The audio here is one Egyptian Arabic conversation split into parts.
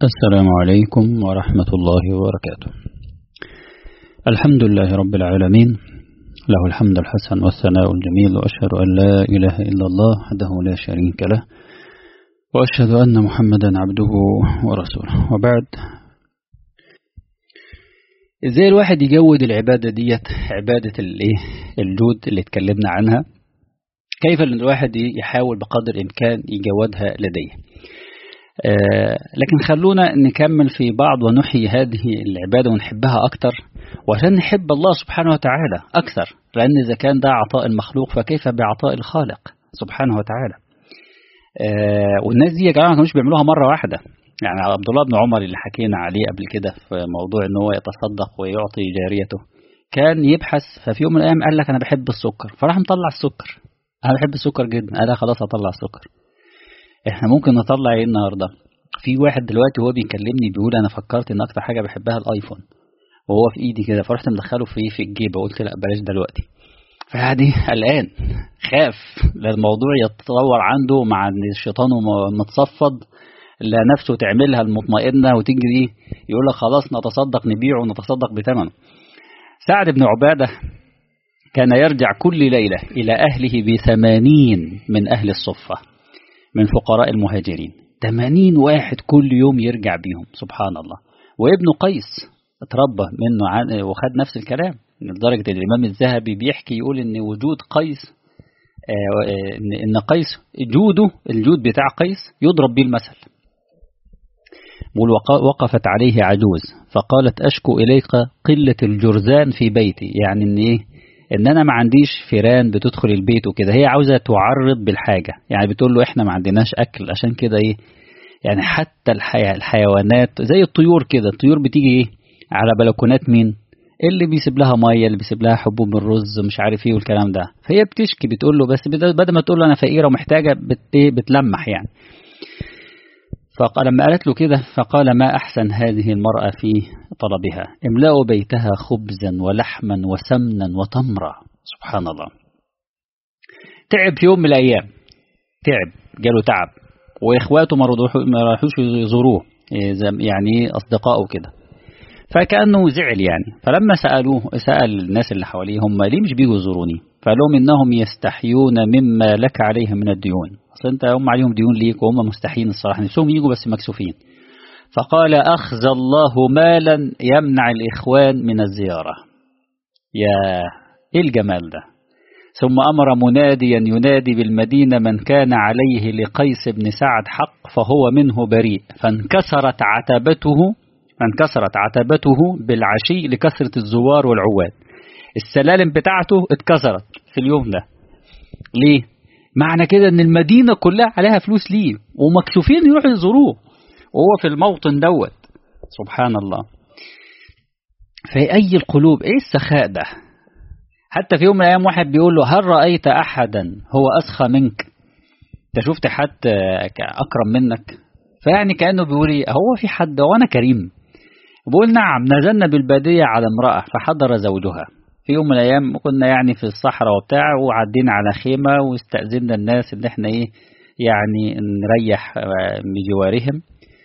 السلام عليكم ورحمة الله وبركاته الحمد لله رب العالمين له الحمد الحسن والثناء الجميل وأشهد أن لا إله إلا الله وحده لا شريك له وأشهد أن محمدا عبده ورسوله وبعد ازاي الواحد يجود العبادة ديت عبادة الايه الجود اللي اتكلمنا عنها كيف ان الواحد يحاول بقدر الامكان يجودها لديه آه لكن خلونا نكمل في بعض ونحيي هذه العبادة ونحبها أكتر وعشان نحب الله سبحانه وتعالى أكثر لأن إذا كان ده عطاء المخلوق فكيف بعطاء الخالق سبحانه وتعالى آه والناس دي يا جماعة ما كانوش بيعملوها مرة واحدة يعني عبد الله بن عمر اللي حكينا عليه قبل كده في موضوع ان هو يتصدق ويعطي جاريته كان يبحث ففي يوم من الايام قال لك انا بحب السكر فراح مطلع السكر انا بحب السكر جدا قال خلاص هطلع السكر احنا ممكن نطلع ايه النهارده في واحد دلوقتي وهو بيكلمني بيقول انا فكرت ان اكتر حاجه بحبها الايفون وهو في ايدي كده فرحت مدخله في في الجيب وقلت لا بلاش دلوقتي فقعد قلقان خاف الموضوع يتطور عنده مع ان الشيطان متصفد لا نفسه تعملها المطمئنه وتجري يقول لك خلاص نتصدق نبيعه ونتصدق بثمنه سعد بن عباده كان يرجع كل ليله الى اهله بثمانين من اهل الصفه من فقراء المهاجرين 80 واحد كل يوم يرجع بيهم سبحان الله وابن قيس اتربى منه عن وخد نفس الكلام لدرجة الإمام الذهبي بيحكي يقول إن وجود قيس إن قيس جوده الجود بتاع قيس يضرب به المثل وقفت عليه عجوز فقالت أشكو إليك قلة الجرذان في بيتي يعني إن إيه ان انا ما عنديش فيران بتدخل البيت وكده هي عاوزه تعرض بالحاجه يعني بتقول له احنا ما عندناش اكل عشان كده ايه يعني حتى الحي... الحيوانات زي الطيور كده الطيور بتيجي ايه على بلكونات مين اللي بيسيب لها ميه اللي بيسيب لها حبوب الرز مش عارف ايه والكلام ده فهي بتشكي بتقول له بس بدل ما تقول له انا فقيره ومحتاجه بت... بتلمح يعني فلما قالت له كده فقال ما أحسن هذه المرأة في طلبها املأوا بيتها خبزا ولحما وسمنا وتمرا سبحان الله تعب في يوم من الأيام تعب جاله تعب وإخواته ما راحوش يزوروه يعني أصدقائه كده فكأنه زعل يعني فلما سألوه سأل الناس اللي حواليه هم ليه مش بيجوا يزوروني فقال لهم إنهم يستحيون مما لك عليهم من الديون اصل انت هم عليهم ديون ليك وهم مستحيين الصراحه نفسهم يجوا بس مكسوفين فقال اخذ الله مالا يمنع الاخوان من الزياره يا ايه الجمال ده ثم امر مناديا ينادي بالمدينه من كان عليه لقيس بن سعد حق فهو منه بريء فانكسرت عتبته فانكسرت عتبته بالعشي لكثره الزوار والعواد السلالم بتاعته اتكسرت في اليوم ده ليه معنى كده ان المدينة كلها عليها فلوس ليه ومكسوفين يروحوا يزوروه وهو في الموطن دوت سبحان الله في أي القلوب ايه السخاء ده حتى في يوم من الأيام واحد بيقول له هل رأيت أحدا هو أسخى منك انت شفت حد أكرم منك فيعني كأنه بيقول هو في حد وأنا كريم بقول نعم نزلنا بالبادية على امرأة فحضر زوجها في يوم من الايام كنا يعني في الصحراء وبتاع وعدينا على خيمه واستاذنا الناس ان احنا ايه يعني نريح بجوارهم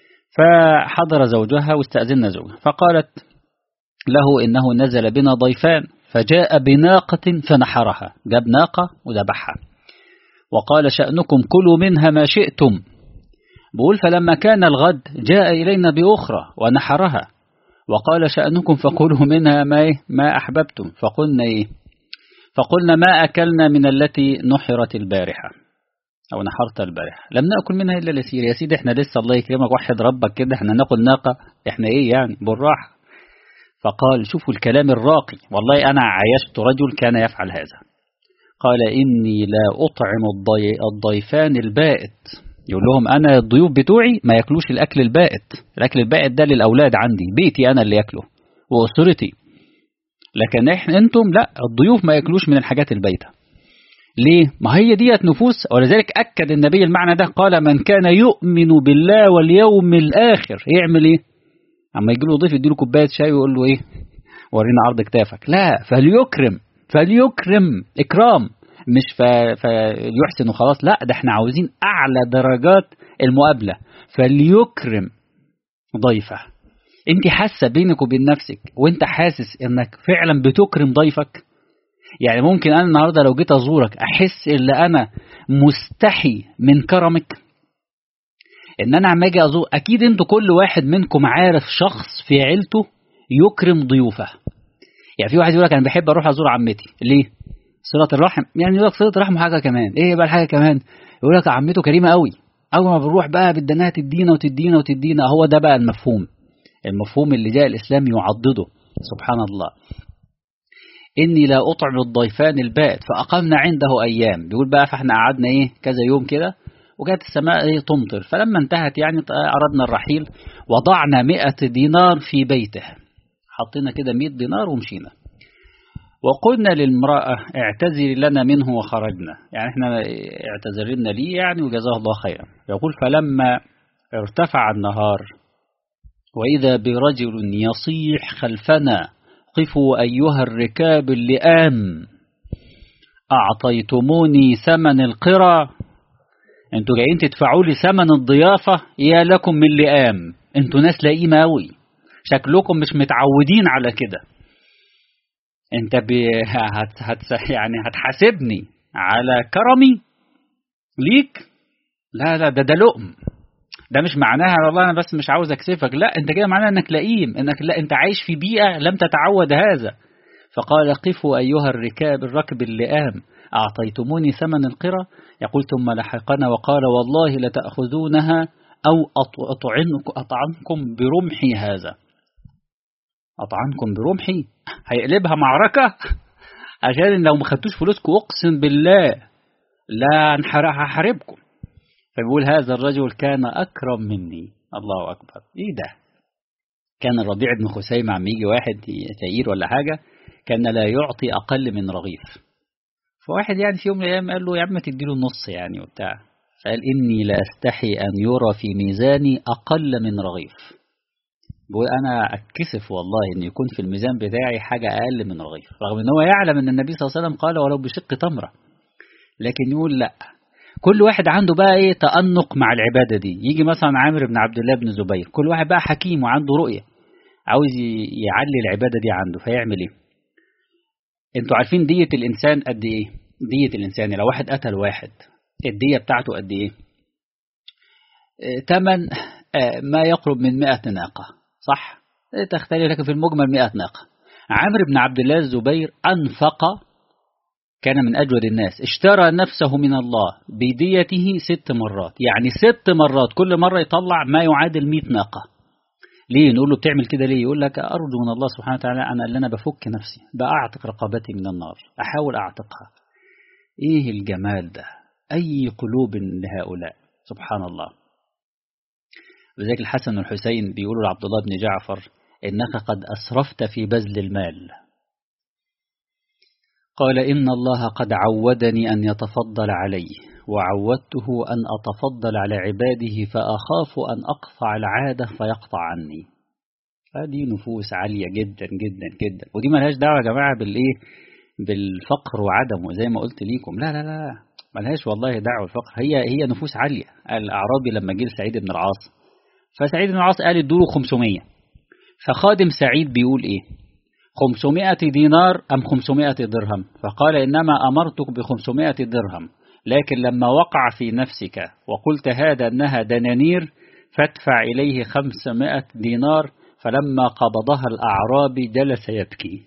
فحضر زوجها واستاذنا زوجها فقالت له انه نزل بنا ضيفان فجاء بناقه فنحرها جاب ناقه وذبحها وقال شانكم كلوا منها ما شئتم بقول فلما كان الغد جاء الينا باخرى ونحرها وقال شأنكم فكلوا منها ما ما أحببتم فقلنا إيه فقلنا ما أكلنا من التي نحرت البارحة أو نحرت البارحة لم نأكل منها إلا اليسير يا سيدي إحنا لسه الله يكرمك وحد ربك كده إحنا ناكل ناقة إحنا إيه يعني بالراحة فقال شوفوا الكلام الراقي والله أنا عايشت رجل كان يفعل هذا قال إني لا أطعم الضي... الضيفان البائت يقول لهم انا الضيوف بتوعي ما ياكلوش الاكل البائت الاكل البائت ده للاولاد عندي بيتي انا اللي ياكله واسرتي لكن احنا انتم لا الضيوف ما ياكلوش من الحاجات البايته ليه ما هي ديت نفوس ولذلك اكد النبي المعنى ده قال من كان يؤمن بالله واليوم الاخر يعمل ايه اما يجي له ضيف يديله كوبايه شاي ويقول له ايه ورينا عرض كتافك لا فليكرم فليكرم اكرام مش فيحسن وخلاص لا ده احنا عاوزين اعلى درجات المقابله فليكرم ضيفه انت حاسه بينك وبين نفسك وانت حاسس انك فعلا بتكرم ضيفك يعني ممكن انا النهارده لو جيت ازورك احس ان انا مستحي من كرمك ان انا عم اجي ازور اكيد انتوا كل واحد منكم عارف شخص في عيلته يكرم ضيوفه يعني في واحد يقول لك انا بحب اروح ازور عمتي ليه صله الرحم يعني يقول لك صله الرحم حاجه كمان ايه بقى الحاجه كمان يقول لك عمته كريمه قوي اول ما بنروح بقى بدنا تدينا وتدينا وتدينا هو ده بقى المفهوم المفهوم اللي جاء الاسلام يعضده سبحان الله إني لا أطعم الضيفان البائت فأقمنا عنده أيام بيقول بقى فإحنا قعدنا إيه كذا يوم كده وكانت السماء إيه تمطر فلما انتهت يعني أردنا الرحيل وضعنا مئة دينار في بيته حطينا كده مئة دينار ومشينا وقلنا للمرأة اعتذري لنا منه وخرجنا يعني احنا اعتذرنا ليه يعني وجزاه الله خيرا يقول فلما ارتفع النهار وإذا برجل يصيح خلفنا قفوا أيها الركاب اللئام أعطيتموني ثمن القرى انتوا جايين تدفعوا لي ثمن الضيافة يا لكم من لئام انتوا ناس لئيمة أوي شكلكم مش متعودين على كده انت بي هت هت يعني هتحاسبني على كرمي ليك لا لا ده ده لؤم ده مش معناها والله انا بس مش عاوز اكسفك لا انت كده معناها انك لئيم انك لا انت عايش في بيئه لم تتعود هذا فقال قفوا ايها الركاب الركب اللئام اعطيتموني ثمن القرى يقول ثم لحقنا وقال والله لتاخذونها او اطعنكم اطعنكم برمحي هذا اطعنكم برمحي هيقلبها معركه عشان لو ما خدتوش فلوسكم اقسم بالله لا هحاربكم فبيقول هذا الرجل كان أكرم مني الله أكبر إيه ده كان الربيع بن خسيمة عم يجي واحد تأيير ولا حاجة كان لا يعطي أقل من رغيف فواحد يعني في يوم من الأيام قال له يا عم تديله النص يعني وبتاع فقال إني لا أستحي أن يرى في ميزاني أقل من رغيف بقول أنا أتكسف والله إن يكون في الميزان بتاعي حاجة أقل من رغيف رغم إن هو يعلم إن النبي صلى الله عليه وسلم قال ولو بشق تمرة لكن يقول لأ كل واحد عنده بقى ايه تأنق مع العبادة دي يجي مثلا عامر بن عبد الله بن زبير كل واحد بقى حكيم وعنده رؤية عاوز يعلي العبادة دي عنده فيعمل ايه انتوا عارفين دية الانسان قد ايه دية الانسان لو واحد قتل واحد الدية بتاعته قد ايه تمن ما يقرب من 100 ناقة صح تختلف لكن في المجمل 100 ناقة عامر بن عبد الله الزبير أنفق كان من أجود الناس اشترى نفسه من الله بديته ست مرات يعني ست مرات كل مرة يطلع ما يعادل مئة ناقة ليه نقول له بتعمل كده ليه يقول لك أرجو من الله سبحانه وتعالى أنا اللي أنا بفك نفسي بأعتق رقبتي من النار أحاول أعتقها إيه الجمال ده أي قلوب لهؤلاء سبحان الله وذلك الحسن والحسين بيقولوا لعبد الله بن جعفر إنك قد أسرفت في بذل المال قال إن الله قد عودني أن يتفضل علي وعودته أن أتفضل على عباده فأخاف أن أقطع العادة فيقطع عني هذه نفوس عالية جدا جدا جدا ودي ملهاش دعوة يا جماعة بالإيه بالفقر وعدمه زي ما قلت ليكم لا لا لا ملهاش والله دعوة الفقر هي هي نفوس عالية الأعرابي لما جه سعيد بن العاص فسعيد بن العاص قال ادوا 500 فخادم سعيد بيقول إيه 500 دينار أم 500 درهم فقال إنما أمرتك ب 500 درهم لكن لما وقع في نفسك وقلت هذا أنها دنانير فادفع إليه 500 دينار فلما قبضها الأعرابي جلس يبكي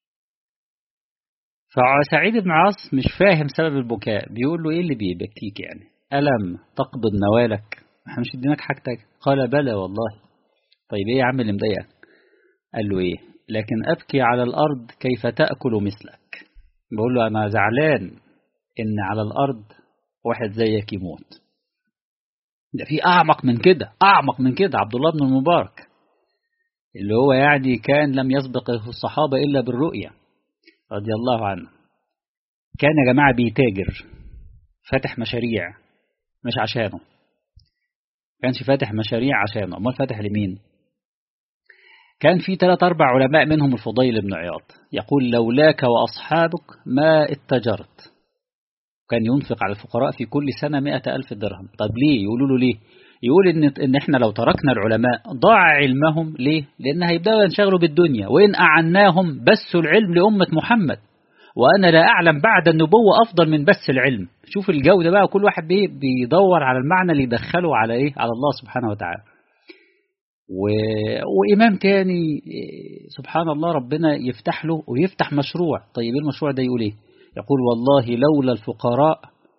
فسعيد بن عاص مش فاهم سبب البكاء بيقول له إيه اللي بيبكيك يعني ألم تقبض نوالك احنا مش اديناك حاجتك قال بلى والله طيب ايه يا عم اللي مضايقك قال له ايه لكن أبكي على الأرض كيف تأكل مثلك بقول له أنا زعلان إن على الأرض واحد زيك يموت ده في أعمق من كده أعمق من كده عبد الله بن المبارك اللي هو يعني كان لم يسبق الصحابة إلا بالرؤية رضي الله عنه كان يا جماعة بيتاجر فاتح مشاريع مش عشانه كانش فاتح مشاريع عشانه أمال فاتح لمين كان في ثلاث أربع علماء منهم الفضيل بن عياض يقول لولاك وأصحابك ما اتجرت كان ينفق على الفقراء في كل سنة مئة ألف درهم طب ليه يقولوا له ليه يقول إن, إن إحنا لو تركنا العلماء ضاع علمهم ليه؟ لأن هيبدأوا ينشغلوا بالدنيا وإن أعناهم بثوا العلم لأمة محمد وأنا لا أعلم بعد النبوة أفضل من بث العلم شوف الجو ده بقى كل واحد بيه بيدور على المعنى اللي يدخله على إيه؟ على الله سبحانه وتعالى و... وإمام تاني سبحان الله ربنا يفتح له ويفتح مشروع طيب المشروع ده يقول إيه يقول والله لولا الفقراء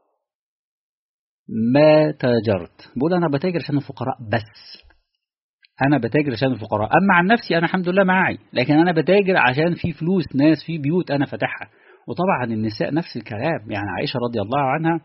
ما تاجرت بقول أنا بتاجر عشان الفقراء بس أنا بتاجر عشان الفقراء أما عن نفسي أنا الحمد لله معي لكن أنا بتاجر عشان في فلوس ناس في بيوت أنا فاتحها وطبعا النساء نفس الكلام يعني عائشة رضي الله عنها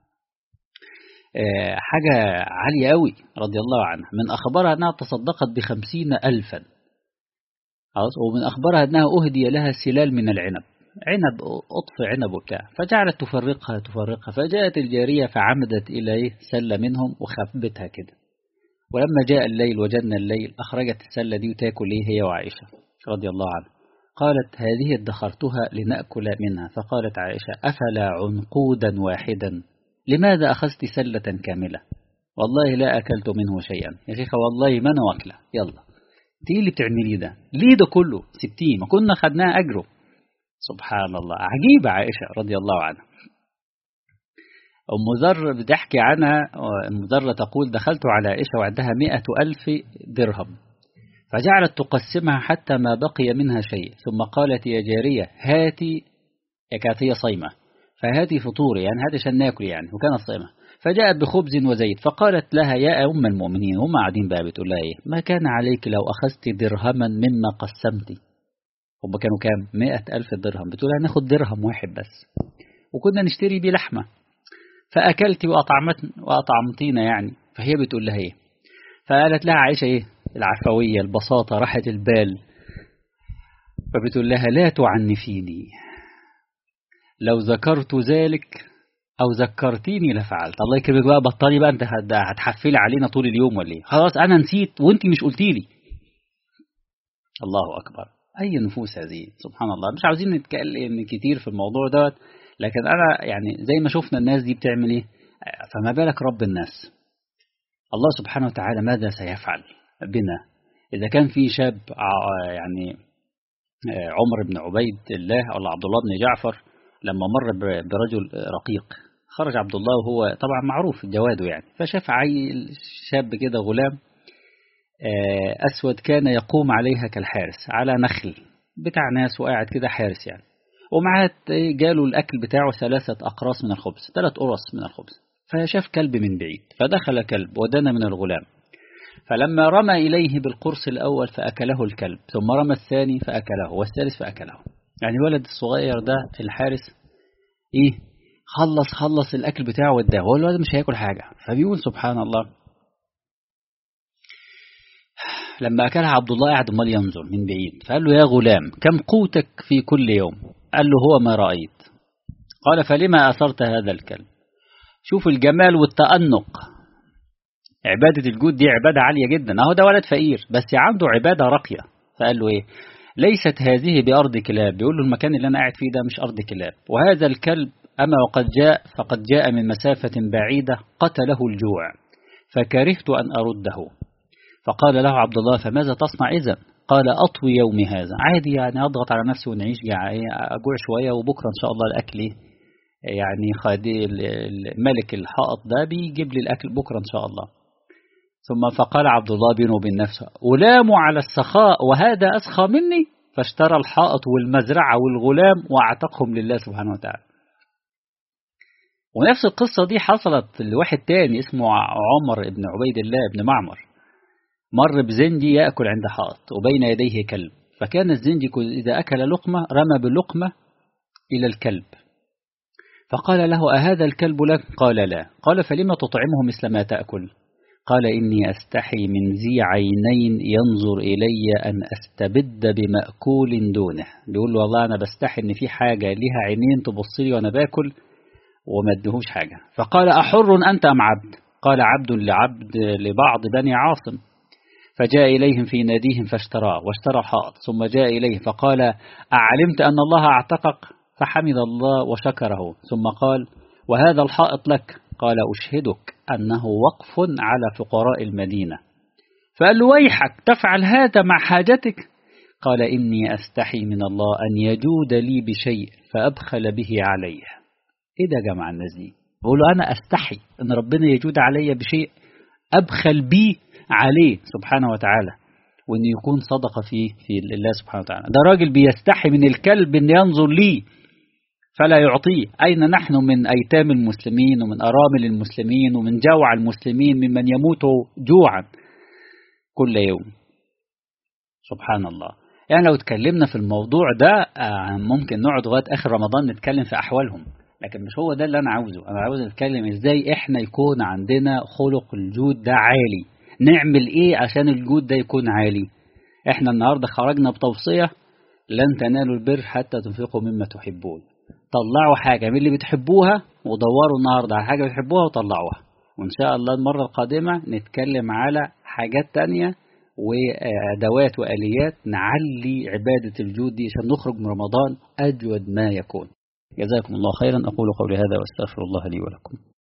حاجة عالية قوي رضي الله عنها من أخبارها أنها تصدقت بخمسين ألفا ومن أخبارها أنها أهدي لها سلال من العنب عنب أطف عنب وبتاع فجعلت تفرقها تفرقها فجاءت الجارية فعمدت إلى سلة منهم وخبتها كده ولما جاء الليل وجدنا الليل أخرجت السلة دي وتاكل إيه هي وعائشة رضي الله عنها قالت هذه ادخرتها لنأكل منها فقالت عائشة أفلا عنقودا واحدا لماذا أخذت سلة كاملة والله لا أكلت منه شيئا يا شيخة والله ما أنا واكلة يلا دي اللي بتعملي ده ليه ده كله ستين ما كنا خدناه أجره سبحان الله عجيبة عائشة رضي الله عنها أم ذر بتحكي عنها أم ذر تقول دخلت على عائشة وعندها مئة ألف درهم فجعلت تقسمها حتى ما بقي منها شيء ثم قالت يا جارية هاتي كانت هي صيمة فهاتي فطوري يعني هاتي عشان ناكل يعني وكانت صيمة فجاءت بخبز وزيت فقالت لها يا أم المؤمنين هم قاعدين بقى بتقول لها إيه ما كان عليك لو أخذت درهما مما قسمتي هم كانوا كام مئة ألف درهم بتقول لها ناخد درهم واحد بس وكنا نشتري بيه لحمة فأكلت وأطعمت وأطعمتينا يعني فهي بتقول لها إيه فقالت لها عائشة إيه العفوية البساطة راحة البال فبتقول لها لا تعنفيني لو ذكرت ذلك أو ذكرتيني لفعلت الله يكرمك بقى بطلي بقى أنت هتحفلي علينا طول اليوم ولا إيه خلاص أنا نسيت وأنت مش قلتي لي الله أكبر أي نفوس هذه سبحان الله مش عاوزين نتكلم كتير في الموضوع دوت لكن أنا يعني زي ما شفنا الناس دي بتعمل إيه فما بالك رب الناس الله سبحانه وتعالى ماذا سيفعل بنا إذا كان في شاب يعني عمر بن عبيد الله أو عبد الله بن جعفر لما مر برجل رقيق خرج عبد الله وهو طبعا معروف جواده يعني فشاف عيل شاب كده غلام أسود كان يقوم عليها كالحارس على نخل بتاع ناس وقاعد كده حارس يعني ومعاه جاله الأكل بتاعه ثلاثة أقراص من الخبز ثلاث قرص من الخبز فشاف كلب من بعيد فدخل كلب ودنا من الغلام فلما رمى إليه بالقرص الأول فأكله الكلب ثم رمى الثاني فأكله والثالث فأكله يعني الولد الصغير ده الحارس إيه خلص خلص الأكل بتاعه واداه هو الولد مش هياكل حاجة فبيقول سبحان الله لما أكلها عبد الله قاعد امال ينظر من بعيد فقال له يا غلام كم قوتك في كل يوم قال له هو ما رأيت قال فلما أثرت هذا الكلب شوف الجمال والتأنق عبادة الجود دي عبادة عالية جدا اهو ده ولد فقير بس عنده عبادة راقية فقال له ايه ليست هذه بأرض كلاب بيقول له المكان اللي أنا قاعد فيه ده مش أرض كلاب وهذا الكلب أما وقد جاء فقد جاء من مسافة بعيدة قتله الجوع فكرهت أن أرده فقال له عبد الله فماذا تصنع إذا قال أطوي يومي هذا عادي يعني أضغط على نفسي ونعيش أجوع شوية وبكرة إن شاء الله الأكل يعني خادي ملك الحائط ده بيجيب لي الأكل بكرة إن شاء الله ثم فقال عبد الله بينه وبين نفسه ألام على السخاء وهذا أسخى مني فاشترى الحائط والمزرعة والغلام واعتقهم لله سبحانه وتعالى ونفس القصة دي حصلت لواحد تاني اسمه عمر بن عبيد الله بن معمر مر بزنجي يأكل عند حائط وبين يديه كلب فكان الزنجي إذا أكل لقمة رمى باللقمة إلى الكلب فقال له أهذا الكلب لك؟ قال لا قال فلما تطعمه مثل ما تأكل قال إني أستحي من ذي عينين ينظر إلي أن أستبد بمأكول دونه بيقول له والله أنا بستحي إن في حاجة ليها عينين تبص لي وأنا باكل وما ادهوش حاجة فقال أحر أنت أم عبد قال عبد لعبد لبعض بني عاصم فجاء إليهم في ناديهم فاشتراه واشترى حائط ثم جاء إليه فقال أعلمت أن الله أعتقك فحمد الله وشكره ثم قال وهذا الحائط لك قال أشهدك أنه وقف على فقراء المدينة فقال له ويحك تفعل هذا مع حاجتك قال إني أستحي من الله أن يجود لي بشيء فأبخل به عليه إيه ده يا جماعة الناس دي بقول له أنا أستحي أن ربنا يجود علي بشيء أبخل بي عليه سبحانه وتعالى وأن يكون صدقة فيه في الله سبحانه وتعالى ده راجل بيستحي من الكلب أن ينظر لي فلا يعطيه أين نحن من أيتام المسلمين ومن أرامل المسلمين ومن جوع المسلمين ممن يموت جوعا كل يوم سبحان الله يعني لو اتكلمنا في الموضوع ده ممكن نقعد لغايه اخر رمضان نتكلم في احوالهم لكن مش هو ده اللي انا عاوزه انا عاوز اتكلم ازاي احنا يكون عندنا خلق الجود ده عالي نعمل ايه عشان الجود ده يكون عالي احنا النهارده خرجنا بتوصيه لن تنالوا البر حتى تنفقوا مما تحبون طلعوا حاجه من اللي بتحبوها ودوروا النهارده على حاجه بتحبوها وطلعوها وان شاء الله المره القادمه نتكلم على حاجات تانية وأدوات وآليات نعلي عبادة الجود دي عشان نخرج من رمضان أجود ما يكون جزاكم الله خيرا أقول قولي هذا وأستغفر الله لي ولكم